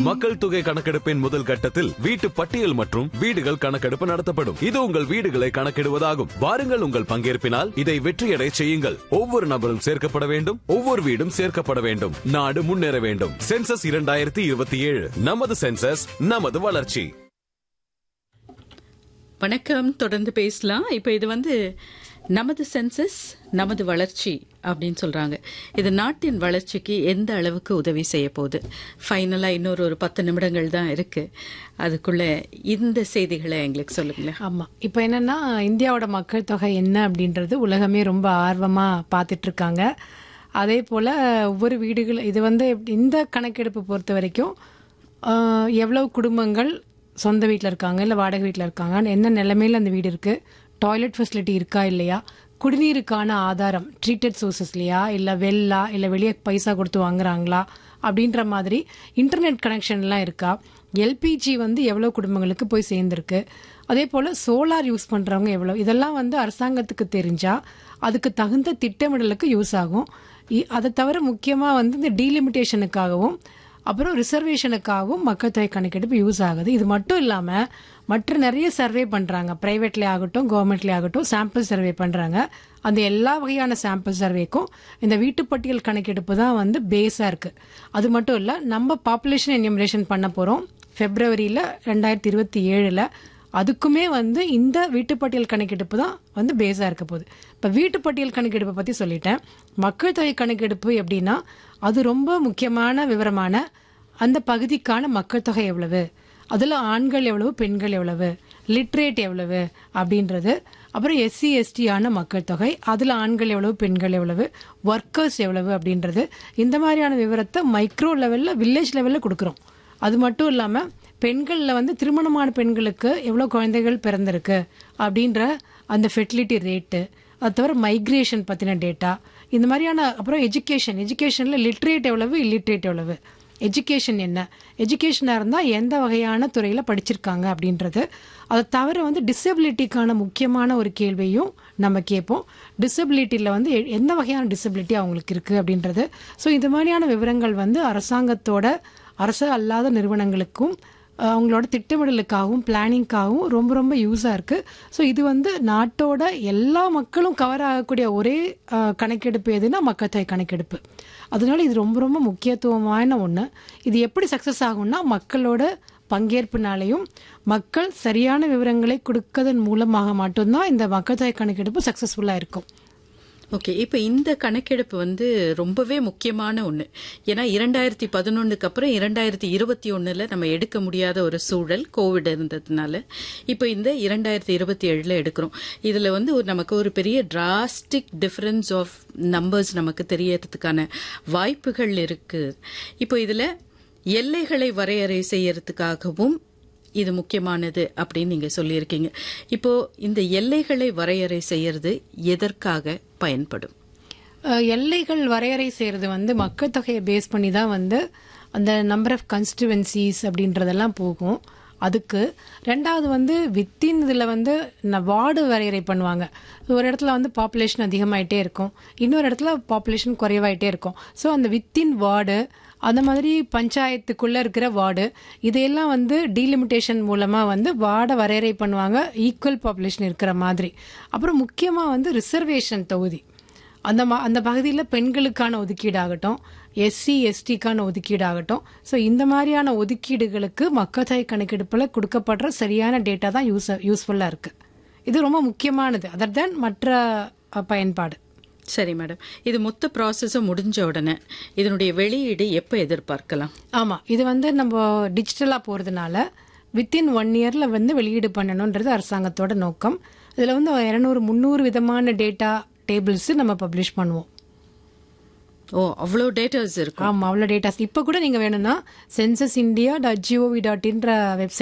மக்கள் தொகை கணக்கெடுப்பின் முதல் கட்டத்தில் வீட்டு பட்டியல் மற்றும் வீடுகள் கணக்கெடுப்பு நடத்தப்படும் இது உங்கள் வீடுகளை கணக்கிடுவதாகும் வாருங்கள் உங்கள் பங்கேற்பினால் இதை வெற்றியடை செய்யுங்கள் ஒவ்வொரு நபரும் சேர்க்கப்பட வேண்டும் ஒவ்வொரு வீடும் சேர்க்கப்பட வேண்டும் நாடு முன்னேற வேண்டும் சென்சஸ் இரண்டாயிரத்தி இருபத்தி ஏழு நமது சென்சஸ் நமது வளர்ச்சி வணக்கம் தொடர்ந்து பேசலாம் இப்போ இது வந்து நமது சென்சஸ் நமது வளர்ச்சி அப்படின்னு சொல்றாங்க இது நாட்டின் வளர்ச்சிக்கு எந்த அளவுக்கு உதவி செய்ய போகுது ஃபைனலா இன்னொரு ஒரு பத்து நிமிடங்கள் தான் இருக்கு அதுக்குள்ள இந்த செய்திகளை எங்களுக்கு சொல்லுங்களேன் ஆமா இப்போ என்னன்னா இந்தியாவோட மக்கள் தொகை என்ன அப்படின்றது உலகமே ரொம்ப ஆர்வமா பார்த்துட்டு இருக்காங்க அதே போல ஒவ்வொரு வீடுகள் இது வந்து எப்படி- இந்த கணக்கெடுப்பு பொறுத்த வரைக்கும் ஆஹ், எவ்வளவு குடும்பங்கள் சொந்த வீட்டில் இருக்காங்க இல்லை வாடகை வீட்டில் இருக்காங்க என்ன நிலைமையில் அந்த வீடு இருக்கு டாய்லெட் ஃபெசிலிட்டி இருக்கா இல்லையா குடிநீருக்கான ஆதாரம் ட்ரீட்டட் சோர்சஸ்லையா இல்லை வெள்ளா இல்லை வெளியே பைசா கொடுத்து வாங்குறாங்களா அப்படின்ற மாதிரி இன்டர்நெட் கனெக்ஷன்லாம் இருக்கா எல்பிஜி வந்து எவ்வளோ குடும்பங்களுக்கு போய் சேர்ந்துருக்கு அதே போல் சோலார் யூஸ் பண்ணுறவங்க எவ்வளோ இதெல்லாம் வந்து அரசாங்கத்துக்கு தெரிஞ்சா அதுக்கு தகுந்த திட்டமிடலுக்கு யூஸ் ஆகும் இ- அதை தவிர முக்கியமாக வந்து இந்த டீலிமிட்டேஷனுக்காகவும் அப்புறம் ரிசர்வேஷனுக்காகவும் மக்கள் தொகை கணக்கெடுப்பு யூஸ் ஆகுது இது மட்டும் இல்லாமல் மற்ற நிறைய சர்வே பண்ணுறாங்க ப்ரைவேட்லேயே ஆகட்டும் கவர்மெண்ட்லேயே ஆகட்டும் சாம்பிள் சர்வே பண்ணுறாங்க அந்த எல்லா வகையான சாம்பிள் சர்வேக்கும் இந்த வீட்டுப்பட்டியல் கணக்கெடுப்பு தான் வந்து பேஸாக இருக்குது அது மட்டும் இல்லை நம்ம பாப்புலேஷன் என்யூமரேஷன் பண்ண போகிறோம் ஃபெப்ரவரியில் ரெண்டாயிரத்தி இருபத்தி ஏழில் அதுக்குமே வந்து இந்த வீட்டுப்பட்டியல் கணக்கெடுப்பு தான் வந்து பேஸாக இருக்க போகுது இப்போ வீட்டுப்பட்டியல் கணக்கெடுப்பை பற்றி சொல்லிட்டேன் மக்கள் தொகை கணக்கெடுப்பு எப்படின்னா அது ரொம்ப முக்கியமான விவரமான அந்த பகுதிக்கான மக்கள் தொகை எவ்வளவு அதில் ஆண்கள் எவ்வளவு பெண்கள் எவ்வளவு லிட்ரேட் எவ்வளவு அப்படின்றது அப்புறம் எஸ்சி எஸ்டியான மக்கள் தொகை அதில் ஆண்கள் எவ்வளவு பெண்கள் எவ்வளவு ஒர்க்கர்ஸ் எவ்வளவு அப்படின்றது இந்த மாதிரியான விவரத்தை மைக்ரோ லெவலில் வில்லேஜ் லெவலில் கொடுக்குறோம் அது மட்டும் இல்லாமல் பெண்களில் வந்து திருமணமான பெண்களுக்கு எவ்வளோ குழந்தைகள் பிறந்திருக்கு அப்படின்ற அந்த ஃபெர்டிலிட்டி ரேட்டு அது தவிர மைக்ரேஷன் பற்றின டேட்டா இந்த மாதிரியான அப்புறம் எஜுகேஷன் எஜுகேஷனில் லிட்ரேட் எவ்வளவு இல்லிட்ரேட் எவ்வளவு எஜுகேஷன் என்ன எஜுகேஷனாக இருந்தால் எந்த வகையான துறையில் படிச்சிருக்காங்க அப்படின்றது அதை தவிர வந்து டிசபிலிட்டிக்கான முக்கியமான ஒரு கேள்வியும் நம்ம கேட்போம் டிசபிலிட்டியில் வந்து எ- எந்த வகையான டிசபிலிட்டி அவங்களுக்கு இருக்குது அப்படின்றது ஸோ இது மாதிரியான விவரங்கள் வந்து அரசாங்கத்தோட அரசு அல்லாத நிறுவனங்களுக்கும் அஹ், அவங்களோட திட்டமிடலுக்காகவும் பிளானிங்காகவும் ரொம்ப ரொம்ப யூஸாக இருக்குது ஸோ இது வந்து நாட்டோட எல்லா மக்களும் கவர் ஆகக்கூடிய ஒரே அஹ், கணக்கெடுப்பு எதுனா மக்கள் தொகை கணக்கெடுப்பு அதனால இது ரொம்ப ரொம்ப முக்கியத்துவமான ஒன்று இது எப்படி சக்ஸஸ் ஆகும்னா மக்களோட பங்கேற்புனாலையும் மக்கள் சரியான விவரங்களை கொடுக்கதன் மூலமாக மட்டும்தான் இந்த மக்கள் தொகை கணக்கெடுப்பு சக்ஸஸ்ஃபுல்லாக இருக்கும் ஓகே இப்போ இந்த கணக்கெடுப்பு வந்து ரொம்பவே முக்கியமான ஒன்று ஏன்னா இரண்டாயிரத்தி பதினொன்றுக்கு அப்புறம் இரண்டாயிரத்தி இருபத்தி ஒன்றில் நம்ம எடுக்க முடியாத ஒரு சூழல் கோவிட் இருந்ததுனால இப்போ இந்த இரண்டாயிரத்தி இருபத்தி ஏழில் எடுக்கிறோம் இதில் வந்து ஒரு நமக்கு ஒரு பெரிய டிராஸ்டிக் டிஃபரன்ஸ் ஆஃப் நம்பர்ஸ் நமக்கு தெரியறதுக்கான வாய்ப்புகள் இருக்கு இப்போ இதில் எல்லைகளை வரையறை செய்யறதுக்காகவும் இது முக்கியமானது அப்படின்னு நீங்க சொல்லியிருக்கீங்க இப்போ இந்த எல்லைகளை வரையறை செய்யறது எதற்காக பயன்படும் அஹ், எல்லைகள் வரையறை செய்கிறது வந்து மக்கள் தொகையை பேஸ் பண்ணி தான் வந்து அந்த நம்பர் ஆஃப் கன்ஸ்டிடுவன்சிஸ் அப்படின்றதெல்லாம் போகும் அதுக்கு ரெண்டாவது வந்து வித்தின் இதில் வந்து வார்டு வரையறை பண்ணுவாங்க ஒரு இடத்துல வந்து பாப்புலேஷன் அதிகமாயிட்டே இருக்கும் இன்னொரு இடத்துல பாப்புலேஷன் குறைவாயிட்டே இருக்கும் ஸோ அந்த வித்தின் வார்டு அந்த மாதிரி பஞ்சாயத்துக்குள்ளே இருக்கிற வார்டு இதையெல்லாம் வந்து டீலிமிட்டேஷன் மூலமாக வந்து வார்டை வரையறை பண்ணுவாங்க ஈக்குவல் பாப்புலேஷன் இருக்கிற மாதிரி அப்புறம் முக்கியமாக வந்து ரிசர்வேஷன் தொகுதி அந்த மா அந்த பகுதியில் பெண்களுக்கான ஒதுக்கீடு ஆகட்டும் எஸ்சி எஸ்டிக்கான ஒதுக்கீடு ஆகட்டும் ஸோ இந்த மாதிரியான ஒதுக்கீடுகளுக்கு மக்கள் தொகை கணக்கெடுப்பில் கொடுக்கப்படுற சரியான டேட்டா தான் யூஸ் யூஸ்ஃபுல்லாக இருக்குது இது ரொம்ப முக்கியமானது அதர் தேன் மற்ற அஹ், பயன்பாடு சரி மேடம் இது மொத்த ப்ராசஸும் முடிஞ்ச உடனே இதனுடைய வெளியீடு எப்போ எதிர்பார்க்கலாம் ஆமாம் இது வந்து நம்ம டிஜிட்டலாக போகிறதுனால வித்தின் ஒன் இயரில் வந்து வெளியீடு பண்ணணுன்றது அரசாங்கத்தோட நோக்கம் இதில் வந்து இரநூறு முந்நூறு விதமான டேட்டா டேபிள்ஸ் நம்ம பப்ளிஷ் பண்ணுவோம் ஓ அவ்வளோ டேட்டாஸ் இருக்கும் ஆமாம் அவ்வளோ டேட்டாஸ் இப்போ கூட நீங்கள் வேணும்னா census India dot gov dot இன்ற வெப்சைட்